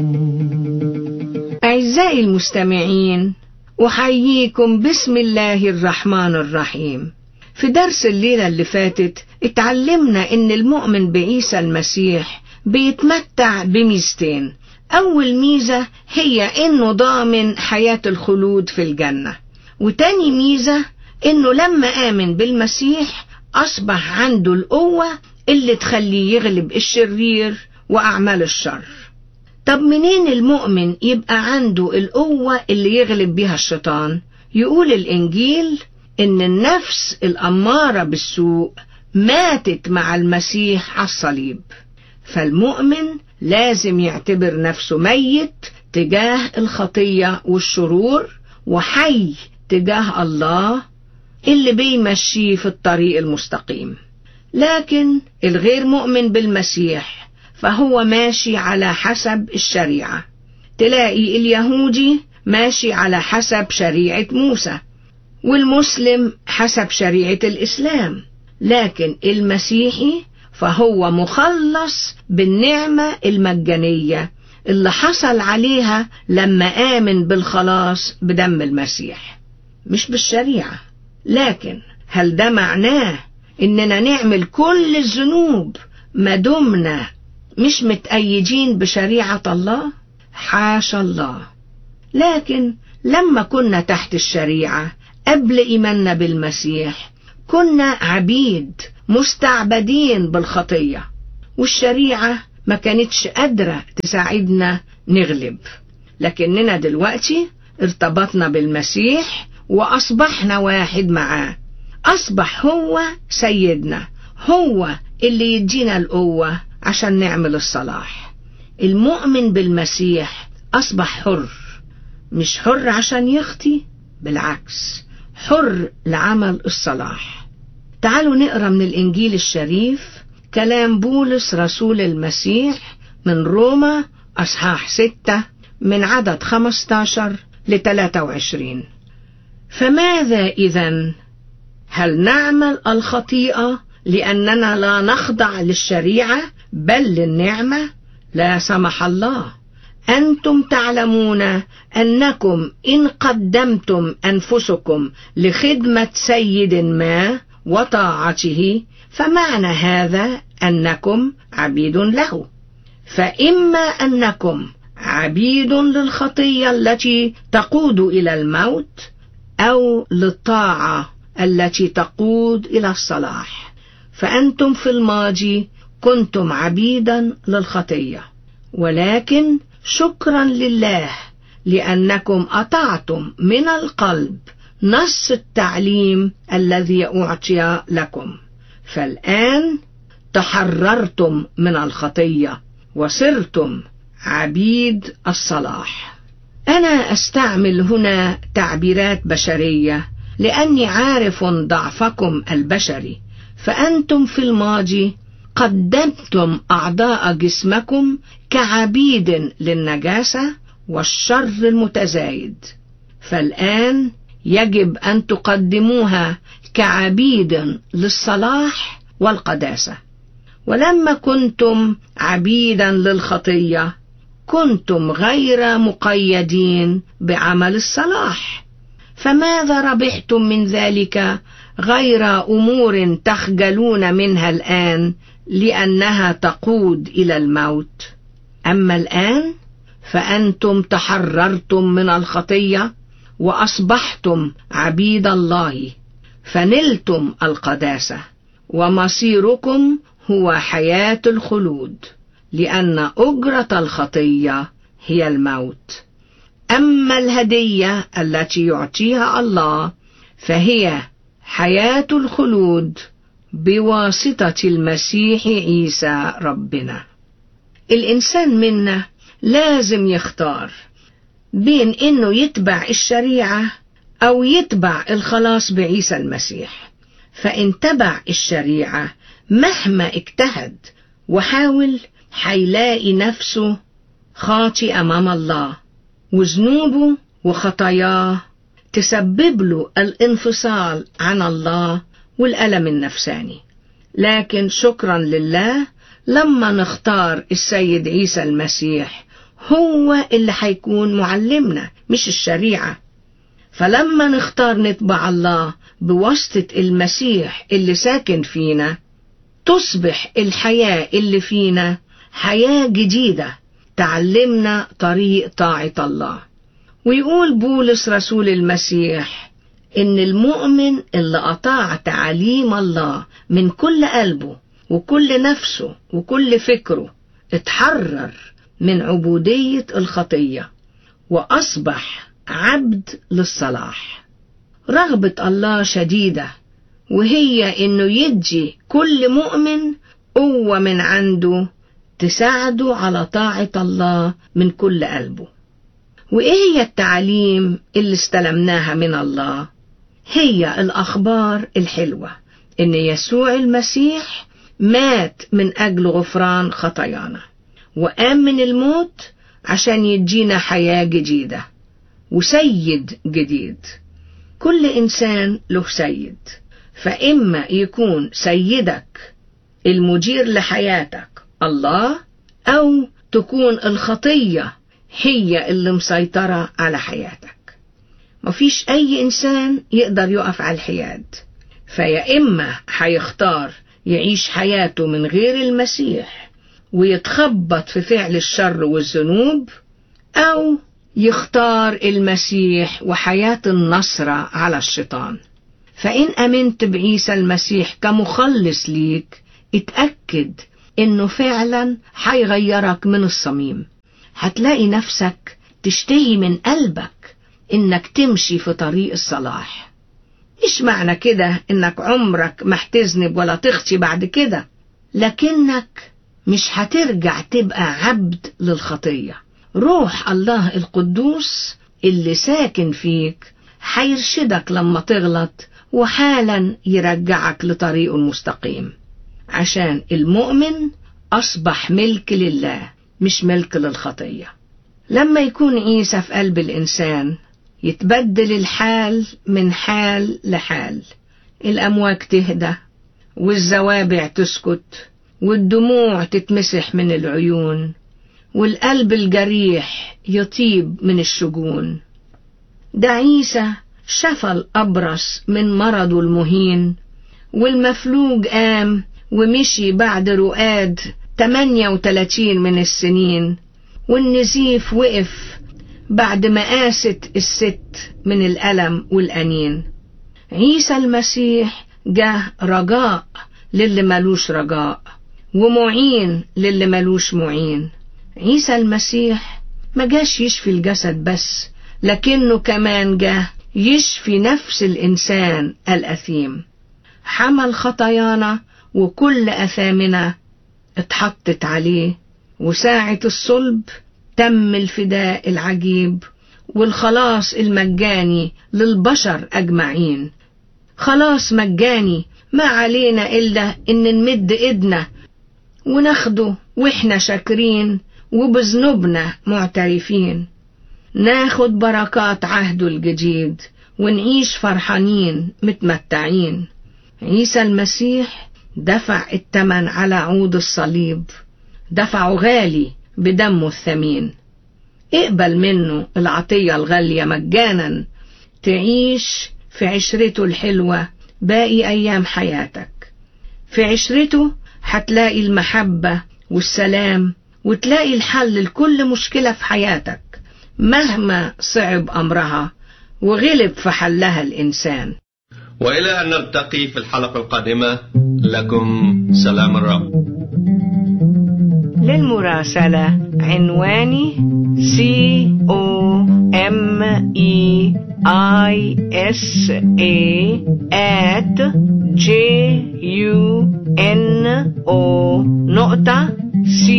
أعزائي المستمعين أحييكم بسم الله الرحمن الرحيم في درس الليلة اللي فاتت اتعلمنا إن المؤمن بعيسى المسيح بيتمتع بميزتين أول ميزة هي إنه ضامن حياة الخلود في الجنة وتاني ميزة إنه لما آمن بالمسيح أصبح عنده القوة اللي تخليه يغلب الشرير وأعمال الشر طب منين المؤمن يبقى عنده القوة اللي يغلب بيها الشيطان يقول الإنجيل إن النفس الأمارة بالسوء ماتت مع المسيح على الصليب فالمؤمن لازم يعتبر نفسه ميت تجاه الخطية والشرور وحي تجاه الله اللي بيمشيه في الطريق المستقيم لكن الغير مؤمن بالمسيح فهو ماشي على حسب الشريعة تلاقي اليهودي ماشي على حسب شريعة موسى والمسلم حسب شريعة الإسلام لكن المسيحي فهو مخلص بالنعمة المجانية اللي حصل عليها لما آمن بالخلاص بدم المسيح مش بالشريعة لكن هل ده معناه إننا نعمل كل الذنوب ما دمنا مش متأيدين بشريعة الله حاشا الله لكن لما كنا تحت الشريعة قبل إيماننا بالمسيح كنا عبيد مستعبدين بالخطية والشريعة ما كانتش قادرة تساعدنا نغلب لكننا دلوقتي ارتبطنا بالمسيح وأصبحنا واحد معاه أصبح هو سيدنا هو اللي يدينا القوة عشان نعمل الصلاح المؤمن بالمسيح أصبح حر مش حر عشان يخطي بالعكس حر لعمل الصلاح تعالوا نقرا من الإنجيل الشريف كلام بولس رسول المسيح من روما أصحاح ستة من عدد 15 ل 23 فماذا إذا هل نعمل الخطيئة لأننا لا نخضع للشريعة بل للنعمة لا سمح الله أنتم تعلمون أنكم إن قدمتم أنفسكم لخدمة سيد ما وطاعته فمعنى هذا أنكم عبيد له فإما أنكم عبيد للخطية التي تقود إلى الموت أو للطاعة التي تقود إلى الصلاح فأنتم في الماضي كنتم عبيدا للخطية ولكن شكرا لله لأنكم أطعتم من القلب نص التعليم الذي أعطي لكم فالآن تحررتم من الخطية وصرتم عبيد الصلاح أنا أستعمل هنا تعبيرات بشرية لأني عارف ضعفكم البشري فأنتم في الماضي قدمتم أعضاء جسمكم كعبيد للنجاسة والشر المتزايد فالآن يجب أن تقدموها كعبيد للصلاح والقداسة ولما كنتم عبيدا للخطية كنتم غير مقيدين بعمل الصلاح فماذا ربحتم من ذلك غير أمور تخجلون منها الآن لأنها تقود إلى الموت أما الآن فأنتم تحررتم من الخطية وأصبحتم عبيد الله فنلتم القداسة ومصيركم هو حياة الخلود لأن أجرة الخطية هي الموت أما الهدية التي يعطيها الله فهي حياة الخلود بواسطة المسيح عيسى ربنا الإنسان منا لازم يختار بين إنه يتبع الشريعة أو يتبع الخلاص بعيسى المسيح فإن تبع الشريعة مهما اجتهد وحاول حيلاقي نفسه خاطي أمام الله وذنوبه وخطاياه تسبب له الانفصال عن الله والألم النفساني لكن شكرا لله لما نختار السيد عيسى المسيح هو اللي هيكون معلمنا مش الشريعة فلما نختار نتبع الله بواسطة المسيح اللي ساكن فينا تصبح الحياة اللي فينا حياة جديدة تعلمنا طريق طاعة الله ويقول بولس رسول المسيح إن المؤمن اللي أطاع تعاليم الله من كل قلبه وكل نفسه وكل فكره اتحرر من عبودية الخطية وأصبح عبد للصلاح رغبة الله شديدة وهي إنه يدي كل مؤمن قوة من عنده تساعده على طاعة الله من كل قلبه وإيه هي التعاليم اللي استلمناها من الله هي الأخبار الحلوة إن يسوع المسيح مات من أجل غفران خطايانا وقام من الموت عشان يدينا حياة جديدة وسيد جديد كل إنسان له سيد فإما يكون سيدك المدير لحياتك الله أو تكون الخطية هي اللي مسيطرة على حياتك مفيش أي إنسان يقدر يقف على الحياد فيا إما هيختار يعيش حياته من غير المسيح ويتخبط في فعل الشر والذنوب أو يختار المسيح وحياة النصرة على الشيطان فإن أمنت بعيسى المسيح كمخلص ليك اتأكد إنه فعلا حيغيرك من الصميم هتلاقي نفسك تشتهي من قلبك إنك تمشي في طريق الصلاح مش معنى كده إنك عمرك ما هتذنب ولا تخطي بعد كده لكنك مش هترجع تبقى عبد للخطية روح الله القدوس اللي ساكن فيك هيرشدك لما تغلط وحالا يرجعك لطريقه المستقيم عشان المؤمن أصبح ملك لله مش ملك للخطية لما يكون عيسى في قلب الإنسان يتبدل الحال من حال لحال الأمواج تهدى والزوابع تسكت والدموع تتمسح من العيون والقلب الجريح يطيب من الشجون ده عيسى شفى الأبرص من مرضه المهين والمفلوج قام ومشي بعد رؤاد 38 من السنين والنزيف وقف بعد ما قاست الست من الألم والأنين عيسى المسيح جه رجاء للي ملوش رجاء ومعين للي ملوش معين عيسى المسيح ما جاش يشفي الجسد بس لكنه كمان جه يشفي نفس الإنسان الأثيم حمل خطايانا وكل أثامنا اتحطت عليه وساعة الصلب تم الفداء العجيب والخلاص المجاني للبشر أجمعين خلاص مجاني ما علينا إلا إن نمد إيدنا وناخده وإحنا شاكرين وبذنوبنا معترفين ناخد بركات عهده الجديد ونعيش فرحانين متمتعين عيسى المسيح دفع التمن على عود الصليب دفعه غالي بدمه الثمين اقبل منه العطية الغالية مجانا تعيش في عشرته الحلوة باقي أيام حياتك في عشرته هتلاقي المحبة والسلام وتلاقي الحل لكل مشكلة في حياتك مهما صعب أمرها وغلب في حلها الإنسان وإلى أن نلتقي في الحلقة القادمة لكم سلام الرب للمراسلة عنواني C O M E I S A at J U N O نقطة C